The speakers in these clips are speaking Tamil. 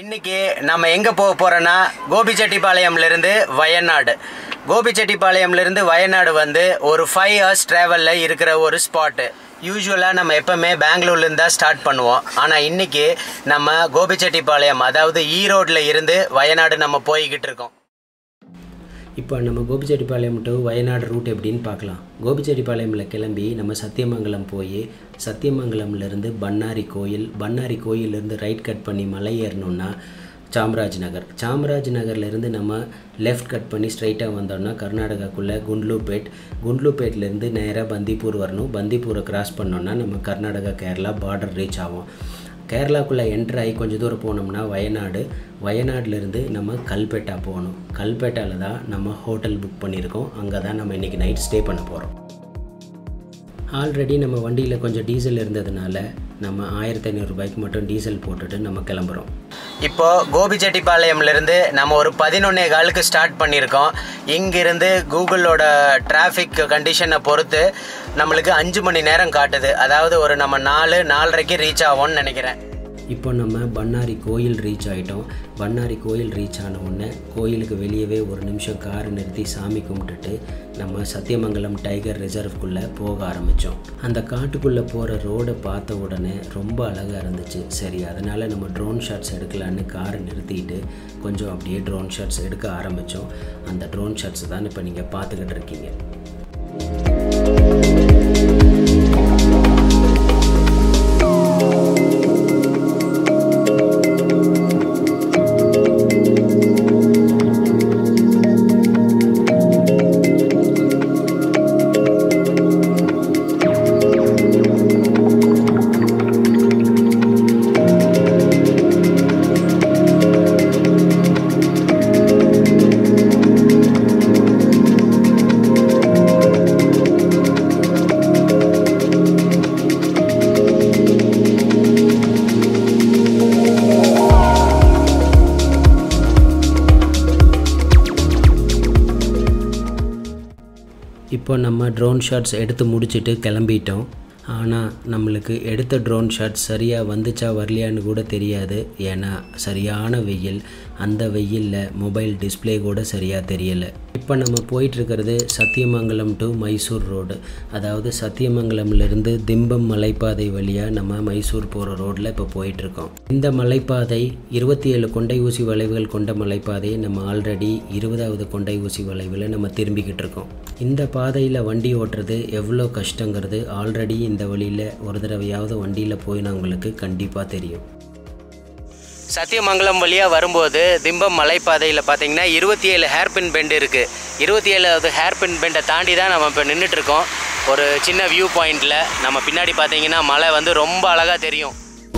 இன்னைக்கு நம்ம எங்கே போக போகிறோன்னா கோபிச்செட்டிப்பாளையம்லேருந்து வயநாடு கோபிச்செட்டிப்பாளையம்லேருந்து வயநாடு வந்து ஒரு ஃபைவ் ஹவர்ஸ் ட்ராவலில் இருக்கிற ஒரு ஸ்பாட்டு யூஸ்வலாக நம்ம எப்போவுமே பெங்களூர்லேருந்து தான் ஸ்டார்ட் பண்ணுவோம் ஆனால் இன்னைக்கு நம்ம கோபிச்செட்டிப்பாளையம் அதாவது ஈரோட்டில் இருந்து வயநாடு நம்ம போய்கிட்டு இருக்கோம் இப்போ நம்ம கோபிச்செட்டிப்பாளையம் டு வயநாடு ரூட் எப்படின்னு பார்க்கலாம் கோபிச்செட்டிப்பாளையமில் கிளம்பி நம்ம சத்தியமங்கலம் போய் சத்தியமங்கலம்லேருந்து பண்ணாரி கோயில் பண்ணாரி கோயிலேருந்து ரைட் கட் பண்ணி மலை ஏறணுன்னா சாம்ராஜ் நகர் சாம்ராஜ் நகர்லேருந்து நம்ம லெஃப்ட் கட் பண்ணி ஸ்ட்ரைட்டாக வந்தோம்னா கர்நாடகாக்குள்ளே குண்ட்லூபேட் குண்ட்லூபேட்லேருந்து நேராக பந்திப்பூர் வரணும் பந்திப்பூரை கிராஸ் பண்ணோன்னா நம்ம கர்நாடகா கேரளா பார்டர் ரீச் ஆகும் கேரளாக்குள்ளே என்ட்ரு ஆகி கொஞ்சம் தூரம் போனோம்னா வயநாடு வயநாட்டிலேருந்து நம்ம கல்பேட்டா போகணும் கல்பேட்டாவில் தான் நம்ம ஹோட்டல் புக் பண்ணியிருக்கோம் அங்கே தான் நம்ம இன்றைக்கி நைட் ஸ்டே பண்ண போகிறோம் ஆல்ரெடி நம்ம வண்டியில் கொஞ்சம் டீசல் இருந்ததுனால நம்ம ஆயிரத்தி ஐநூறுரூபாய்க்கு மட்டும் டீசல் போட்டுட்டு நம்ம கிளம்புறோம் இப்போ கோபிச்செட்டிப்பாளையம்லேருந்து நம்ம ஒரு பதினொன்னே காலுக்கு ஸ்டார்ட் பண்ணியிருக்கோம் இங்கிருந்து கூகுளோட டிராஃபிக் கண்டிஷனை பொறுத்து நம்மளுக்கு அஞ்சு மணி நேரம் காட்டுது அதாவது ஒரு நம்ம நாலு நாலரைக்கு ரீச் ஆகும்னு நினைக்கிறேன் இப்போ நம்ம பண்ணாரி கோயில் ரீச் ஆகிட்டோம் பண்ணாரி கோயில் ரீச் ஆன உடனே கோயிலுக்கு வெளியவே ஒரு நிமிஷம் காரை நிறுத்தி சாமி கும்பிட்டுட்டு நம்ம சத்தியமங்கலம் டைகர் ரிசர்வ்குள்ளே போக ஆரம்பித்தோம் அந்த காட்டுக்குள்ளே போகிற ரோடை பார்த்த உடனே ரொம்ப அழகாக இருந்துச்சு சரி அதனால் நம்ம ட்ரோன் ஷாட்ஸ் எடுக்கலான்னு காரை நிறுத்திட்டு கொஞ்சம் அப்படியே ட்ரோன் ஷாட்ஸ் எடுக்க ஆரம்பித்தோம் அந்த ட்ரோன் ஷாட்ஸ் தான் இப்போ நீங்கள் பார்த்துக்கிட்டு இருக்கீங்க இப்போ நம்ம ட்ரோன் ஷாட்ஸ் எடுத்து முடிச்சுட்டு கிளம்பிட்டோம் ஆனால் நம்மளுக்கு எடுத்த ட்ரோன் ஷாட் சரியாக வந்துச்சா வரலையான்னு கூட தெரியாது ஏன்னா சரியான வெயில் அந்த வெயிலில் மொபைல் டிஸ்ப்ளே கூட சரியாக தெரியலை இப்போ நம்ம போயிட்டுருக்கிறது சத்தியமங்கலம் டு மைசூர் ரோடு அதாவது சத்தியமங்கலம்லேருந்து திம்பம் மலைப்பாதை வழியாக நம்ம மைசூர் போகிற ரோட்டில் இப்போ போயிட்டுருக்கோம் இந்த மலைப்பாதை இருபத்தி ஏழு கொண்டை ஊசி வளைவுகள் கொண்ட மலைப்பாதையை நம்ம ஆல்ரெடி இருபதாவது கொண்டை ஊசி வளைவில் நம்ம திரும்பிக்கிட்டு இருக்கோம் இந்த பாதையில் வண்டி ஓட்டுறது எவ்வளோ கஷ்டங்கிறது ஆல்ரெடி இந்த வழியில் ஒரு தடவையாவது வண்டியில் போயினவங்களுக்கு கண்டிப்பாக தெரியும் சத்தியமங்கலம் வழியாக வரும்போது திம்பம் மலைப்பாதையில் பார்த்தீங்கன்னா இருபத்தி ஏழு ஹேர்பின் பெண்ட் இருக்குது இருபத்தி ஏழாவது ஹேர்பின் பெண்டை தாண்டி தான் நம்ம இப்போ நின்றுட்டுருக்கோம் ஒரு சின்ன வியூ பாயிண்டில் நம்ம பின்னாடி பார்த்தீங்கன்னா மலை வந்து ரொம்ப அழகாக தெரியும்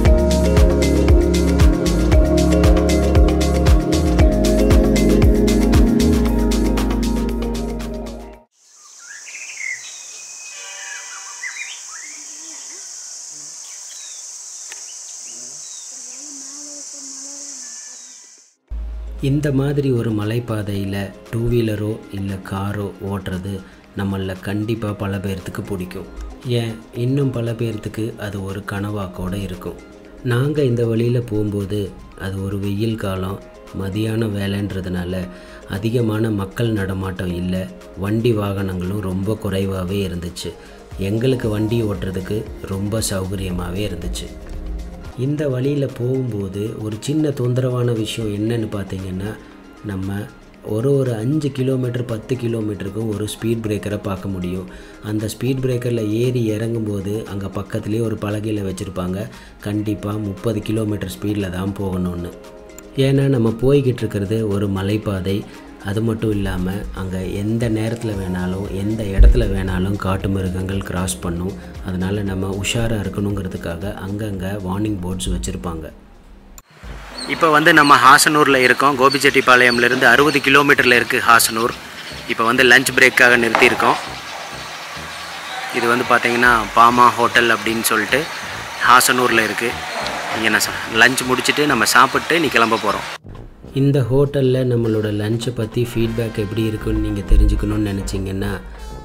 இந்த மாதிரி ஒரு மலைப்பாதையில் டூ வீலரோ இல்லை காரோ ஓட்டுறது நம்மளில் கண்டிப்பாக பல பேர்த்துக்கு பிடிக்கும் ஏன் இன்னும் பல பேர்த்துக்கு அது ஒரு கனவாக கூட இருக்கும் நாங்கள் இந்த வழியில் போகும்போது அது ஒரு வெயில் காலம் மதியான வேலைன்றதுனால அதிகமான மக்கள் நடமாட்டம் இல்லை வண்டி வாகனங்களும் ரொம்ப குறைவாகவே இருந்துச்சு எங்களுக்கு வண்டி ஓட்டுறதுக்கு ரொம்ப சௌகரியமாகவே இருந்துச்சு இந்த வழியில் போகும்போது ஒரு சின்ன தொந்தரவான விஷயம் என்னன்னு பார்த்தீங்கன்னா நம்ம ஒரு ஒரு அஞ்சு கிலோமீட்டர் பத்து கிலோமீட்டருக்கும் ஒரு ஸ்பீட் பிரேக்கரை பார்க்க முடியும் அந்த ஸ்பீட் பிரேக்கரில் ஏறி இறங்கும்போது அங்கே பக்கத்துலேயே ஒரு பலகையில் வச்சுருப்பாங்க கண்டிப்பாக முப்பது கிலோமீட்டர் ஸ்பீடில் தான் போகணும்னு ஏன்னா நம்ம போய்கிட்டு இருக்கிறது ஒரு மலைப்பாதை அது மட்டும் இல்லாமல் அங்கே எந்த நேரத்தில் வேணாலும் எந்த இடத்துல வேணாலும் காட்டு மிருகங்கள் கிராஸ் பண்ணும் அதனால் நம்ம உஷாராக இருக்கணுங்கிறதுக்காக அங்கங்கே வார்னிங் போர்ட்ஸ் வச்சுருப்பாங்க இப்போ வந்து நம்ம ஹாசனூரில் இருக்கோம் கோபிச்செட்டிப்பாளையம்லேருந்து அறுபது கிலோமீட்டரில் இருக்குது ஹாசனூர் இப்போ வந்து லஞ்ச் பிரேக்காக நிறுத்தியிருக்கோம் இது வந்து பார்த்தீங்கன்னா பாமா ஹோட்டல் அப்படின்னு சொல்லிட்டு ஹாசனூரில் இருக்குது இங்கே நான் லஞ்ச் முடிச்சுட்டு நம்ம சாப்பிட்டு நீ கிளம்ப போகிறோம் இந்த ஹோட்டலில் நம்மளோட லஞ்சை பற்றி ஃபீட்பேக் எப்படி இருக்குன்னு நீங்கள் தெரிஞ்சுக்கணும்னு நினச்சிங்கன்னா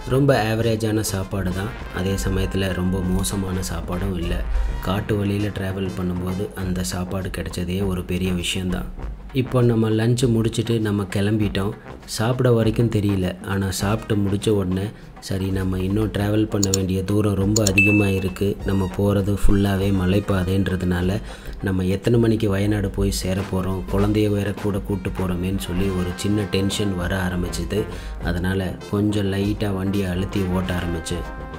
ரொம்ப ஆவரேஜான சாப்பாடு தான் அதே சமயத்தில் ரொம்ப மோசமான சாப்பாடும் இல்லை காட்டு வழியில் ட்ராவல் பண்ணும்போது அந்த சாப்பாடு கிடைச்சதே ஒரு பெரிய விஷயந்தான் இப்போ நம்ம லஞ்சு முடிச்சுட்டு நம்ம கிளம்பிட்டோம் சாப்பிட வரைக்கும் தெரியல ஆனால் சாப்பிட்டு முடித்த உடனே சரி நம்ம இன்னும் ட்ராவல் பண்ண வேண்டிய தூரம் ரொம்ப அதிகமாக இருக்குது நம்ம போகிறது ஃபுல்லாகவே மலைப்பாதைன்றதுனால நம்ம எத்தனை மணிக்கு வயநாடு போய் சேர போகிறோம் குழந்தைய வேற கூட கூப்பிட்டு போகிறோமேன்னு சொல்லி ஒரு சின்ன டென்ஷன் வர ஆரம்பிச்சுது அதனால் கொஞ்சம் லைட்டாக வண்டியை அழுத்தி ஓட்ட ஆரம்பிச்சு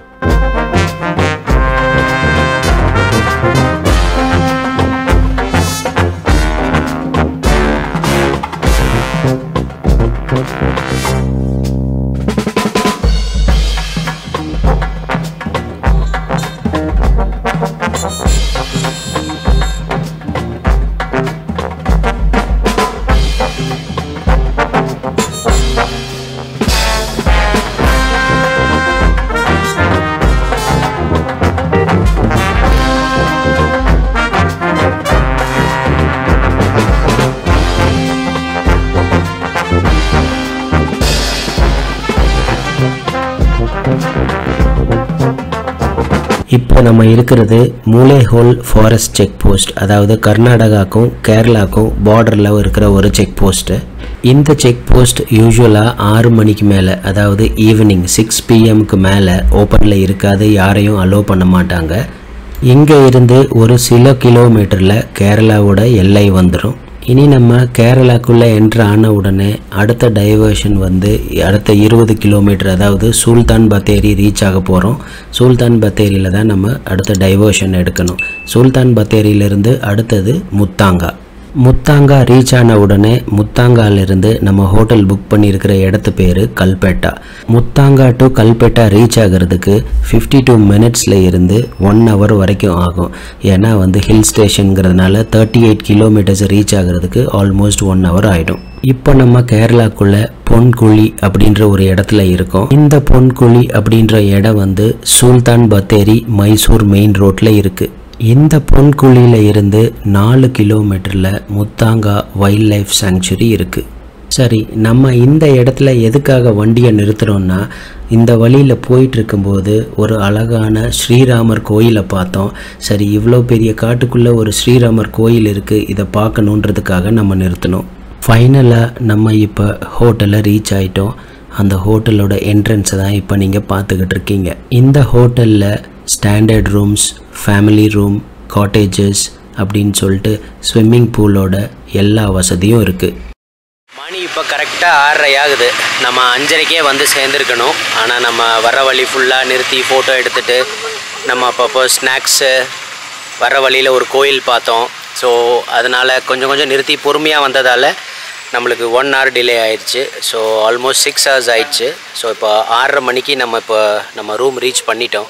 இப்போ நம்ம இருக்கிறது மூலேஹோல் ஃபாரஸ்ட் செக் போஸ்ட் அதாவது கர்நாடகாக்கும் கேரளாக்கும் பார்டரில் இருக்கிற ஒரு செக் போஸ்ட்டு இந்த செக் போஸ்ட் யூஸ்வலாக ஆறு மணிக்கு மேலே அதாவது ஈவினிங் சிக்ஸ் பிஎம்க்கு மேலே ஓப்பனில் இருக்காது யாரையும் அலோவ் பண்ண மாட்டாங்க இங்கே இருந்து ஒரு சில கிலோமீட்டரில் கேரளாவோட எல்லை வந்துடும் இனி நம்ம கேரளாக்குள்ளே என்ட்ரு ஆன உடனே அடுத்த டைவர்ஷன் வந்து அடுத்த இருபது கிலோமீட்டர் அதாவது சுல்தான் பத்தேரி ரீச் ஆக போகிறோம் சுல்தான் பத்தேரியில் தான் நம்ம அடுத்த டைவர்ஷன் எடுக்கணும் சுல்தான் பத்தேரியிலிருந்து அடுத்தது முத்தாங்கா முத்தாங்கா ரீச் ஆன உடனே முத்தாங்காலிருந்து நம்ம ஹோட்டல் புக் பண்ணியிருக்கிற இடத்து பேர் கல்பேட்டா முத்தாங்கா டு கல்பேட்டா ரீச் ஆகிறதுக்கு ஃபிஃப்டி டூ மினிட்ஸில் இருந்து ஒன் ஹவர் வரைக்கும் ஆகும் ஏன்னா வந்து ஹில் ஸ்டேஷனுங்கிறதுனால தேர்ட்டி எயிட் கிலோமீட்டர்ஸ் ரீச் ஆகிறதுக்கு ஆல்மோஸ்ட் ஒன் ஹவர் ஆகிடும் இப்போ நம்ம கேரளாக்குள்ள பொன்குழி அப்படின்ற ஒரு இடத்துல இருக்கோம் இந்த பொன்குழி அப்படின்ற இடம் வந்து சுல்தான் பத்தேரி மைசூர் மெயின் ரோட்டில் இருக்குது இந்த பொன்குழியில் இருந்து நாலு கிலோமீட்டரில் முத்தாங்கா வைல்ட் லைஃப் சாங்சுரி இருக்குது சரி நம்ம இந்த இடத்துல எதுக்காக வண்டியை நிறுத்துகிறோன்னா இந்த வழியில் போயிட்டு இருக்கும்போது ஒரு அழகான ஸ்ரீராமர் கோயிலை பார்த்தோம் சரி இவ்வளோ பெரிய காட்டுக்குள்ளே ஒரு ஸ்ரீராமர் கோயில் இருக்குது இதை பார்க்கணுன்றதுக்காக நம்ம நிறுத்தினோம் ஃபைனலாக நம்ம இப்போ ஹோட்டலை ரீச் ஆயிட்டோம் அந்த ஹோட்டலோட என்ட்ரன்ஸை தான் இப்போ நீங்கள் பார்த்துக்கிட்டு இருக்கீங்க இந்த ஹோட்டலில் standard rooms family room cottages அப்படின்னு சொல்லிட்டு ஸ்விம்மிங் பூலோட எல்லா வசதியும் இருக்குது மணி இப்போ கரெக்டாக ஆறரை ஆகுது நம்ம அஞ்சரைக்கே வந்து சேர்ந்துருக்கணும் ஆனால் நம்ம வர வழி ஃபுல்லாக நிறுத்தி ஃபோட்டோ எடுத்துட்டு நம்ம அப்பப்போ ஸ்நாக்ஸு வர வழியில் ஒரு கோயில் பார்த்தோம் ஸோ அதனால் கொஞ்சம் கொஞ்சம் நிறுத்தி பொறுமையாக வந்ததால் நம்மளுக்கு ஒன் hour டிலே ஆயிடுச்சு ஸோ ஆல்மோஸ்ட் சிக்ஸ் ஹவர்ஸ் ஆயிடுச்சு ஸோ இப்போ ஆறரை மணிக்கு நம்ம இப்போ நம்ம ரூம் ரீச் பண்ணிட்டோம்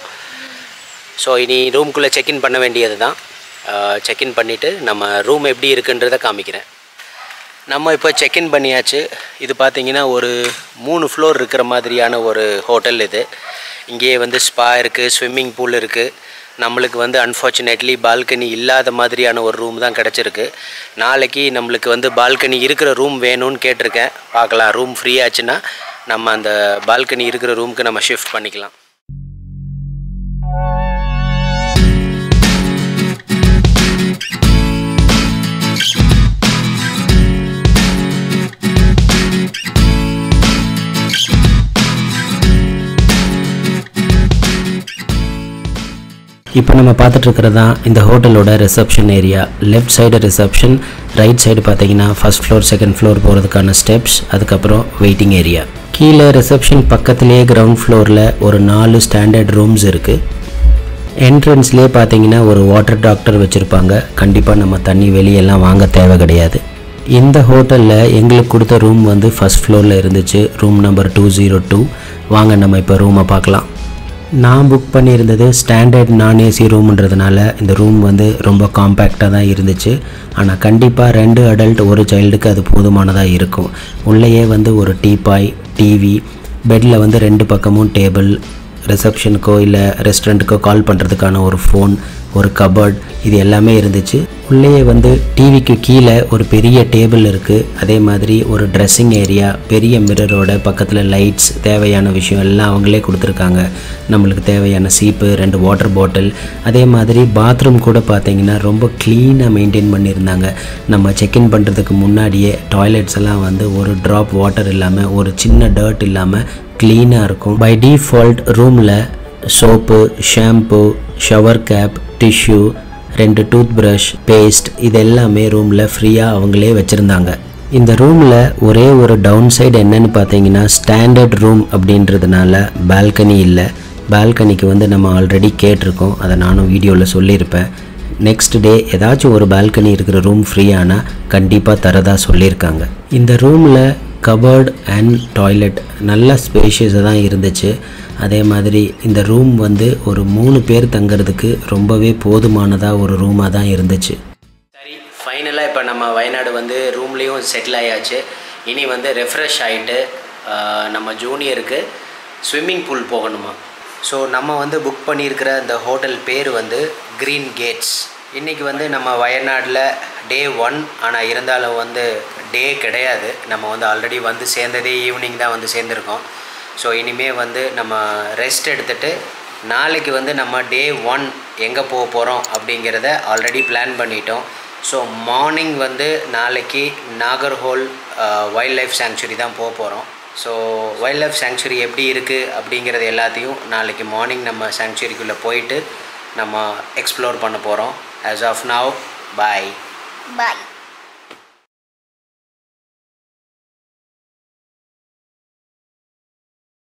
ஸோ இனி ரூம்குள்ளே செக்இன் பண்ண வேண்டியது தான் செக்இன் பண்ணிவிட்டு நம்ம ரூம் எப்படி இருக்குன்றதை காமிக்கிறேன் நம்ம இப்போ செக்இன் பண்ணியாச்சு இது பார்த்தீங்கன்னா ஒரு மூணு ஃப்ளோர் இருக்கிற மாதிரியான ஒரு ஹோட்டல் இது இங்கேயே வந்து ஸ்பா இருக்குது ஸ்விம்மிங் பூல் இருக்குது நம்மளுக்கு வந்து அன்ஃபார்ச்சுனேட்லி பால்கனி இல்லாத மாதிரியான ஒரு ரூம் தான் கிடச்சிருக்கு நாளைக்கு நம்மளுக்கு வந்து பால்கனி இருக்கிற ரூம் வேணும்னு கேட்டிருக்கேன் பார்க்கலாம் ரூம் ஃப்ரீ ஆச்சுன்னா நம்ம அந்த பால்கனி இருக்கிற ரூமுக்கு நம்ம ஷிஃப்ட் பண்ணிக்கலாம் இப்போ நம்ம பார்த்துட்டு இருக்கிறது தான் இந்த ஹோட்டலோட reception area left side reception right side பார்த்தீங்கன்னா ஃபர்ஸ்ட் ஃப்ளோர் செகண்ட் ஃப்ளோர் போகிறதுக்கான ஸ்டெப்ஸ் அதுக்கப்புறம் வெயிட்டிங் ஏரியா கீழே ரிசப்ஷன் பக்கத்துலேயே கிரவுண்ட் ஃப்ளோரில் ஒரு நாலு ஸ்டாண்டர்ட் ரூம்ஸ் இருக்குது என்ட்ரன்ஸ்லேயே பார்த்தீங்கன்னா ஒரு வாட்டர் டாக்டர் வச்சுருப்பாங்க கண்டிப்பாக நம்ம தண்ணி வெளியெல்லாம் வாங்க தேவை கிடையாது இந்த ஹோட்டலில் எங்களுக்கு கொடுத்த ரூம் வந்து ஃபர்ஸ்ட் ஃப்ளோரில் இருந்துச்சு room number two zero two வாங்க நம்ம இப்போ ரூமை பார்க்கலாம் நான் புக் பண்ணியிருந்தது ஸ்டாண்டர்ட் நான் ஏசி ரூம்ன்றதுனால இந்த ரூம் வந்து ரொம்ப காம்பேக்டாக தான் இருந்துச்சு ஆனால் கண்டிப்பாக ரெண்டு அடல்ட் ஒரு சைல்டுக்கு அது போதுமானதாக இருக்கும் உள்ளேயே வந்து ஒரு டீபாய் டிவி பெட்டில் வந்து ரெண்டு பக்கமும் டேபிள் ரிசப்ஷனுக்கோ இல்லை ரெஸ்டாரண்ட்டுக்கோ கால் பண்ணுறதுக்கான ஒரு ஃபோன் ஒரு கபர்ட் இது எல்லாமே இருந்துச்சு உள்ளேயே வந்து டிவிக்கு கீழே ஒரு பெரிய டேபிள் இருக்குது அதே மாதிரி ஒரு ட்ரெஸ்ஸிங் ஏரியா பெரிய மிரரோட பக்கத்தில் லைட்ஸ் தேவையான விஷயம் எல்லாம் அவங்களே கொடுத்துருக்காங்க நம்மளுக்கு தேவையான சீப்பு ரெண்டு வாட்டர் பாட்டில் அதே மாதிரி பாத்ரூம் கூட பார்த்தீங்கன்னா ரொம்ப க்ளீனாக மெயின்டைன் பண்ணியிருந்தாங்க நம்ம செக்இன் பண்ணுறதுக்கு முன்னாடியே டாய்லெட்ஸ் எல்லாம் வந்து ஒரு ட்ராப் வாட்டர் இல்லாமல் ஒரு சின்ன டர்ட் இல்லாமல் க்ளீனாக இருக்கும் பை டிஃபால்ட் ரூமில் soap shampoo shower cap tissue ரெண்டு டூத் ப்ரஷ் பேஸ்ட் இது எல்லாமே ரூமில் ஃப்ரீயாக அவங்களே வச்சுருந்தாங்க இந்த ரூமில் ஒரே ஒரு டவுன் சைடு என்னன்னு பார்த்தீங்கன்னா ஸ்டாண்டர்ட் ரூம் அப்படின்றதுனால பால்கனி இல்லை பால்கனிக்கு வந்து நம்ம ஆல்ரெடி கேட்டிருக்கோம் அதை நானும் வீடியோவில் சொல்லியிருப்பேன் நெக்ஸ்ட் டே ஏதாச்சும் ஒரு பால்கனி இருக்கிற ரூம் ஃப்ரீயானா கண்டிப்பாக தரதா சொல்லியிருக்காங்க இந்த ரூமில் கபர்ட் அண்ட் டாய்லெட் நல்ல ஸ்பேஷியஸாக தான் இருந்துச்சு அதே மாதிரி இந்த ரூம் வந்து ஒரு மூணு பேர் தங்குறதுக்கு ரொம்பவே போதுமானதாக ஒரு ரூமாக தான் இருந்துச்சு சரி ஃபைனலாக இப்போ நம்ம வயநாடு வந்து ரூம்லேயும் செட்டில் ஆயாச்சு இனி வந்து ரெஃப்ரெஷ் ஆகிட்டு நம்ம ஜூனியருக்கு ஸ்விம்மிங் பூல் போகணுமா ஸோ நம்ம வந்து புக் பண்ணியிருக்கிற இந்த ஹோட்டல் பேர் வந்து க்ரீன் கேட்ஸ் இன்றைக்கி வந்து நம்ம வயநாட்டில் டே ஒன் ஆனால் இருந்தாலும் வந்து டே கிடையாது நம்ம வந்து ஆல்ரெடி வந்து சேர்ந்ததே ஈவினிங் தான் வந்து சேர்ந்துருக்கோம் ஸோ இனிமே வந்து நம்ம ரெஸ்ட் எடுத்துகிட்டு நாளைக்கு வந்து நம்ம டே ஒன் எங்கே போக போகிறோம் அப்படிங்கிறத ஆல்ரெடி பிளான் பண்ணிட்டோம் ஸோ மார்னிங் வந்து நாளைக்கு நாகர்ஹோல் வைல்ட் லைஃப் சாங்சுரி தான் போக போகிறோம் ஸோ வைல்ட் லைஃப் சாங்சுரி எப்படி இருக்குது அப்படிங்கிறது எல்லாத்தையும் நாளைக்கு மார்னிங் நம்ம சாங்சுரிக்குள்ளே போயிட்டு நம்ம எக்ஸ்ப்ளோர் பண்ண போகிறோம் as of now bye Bye.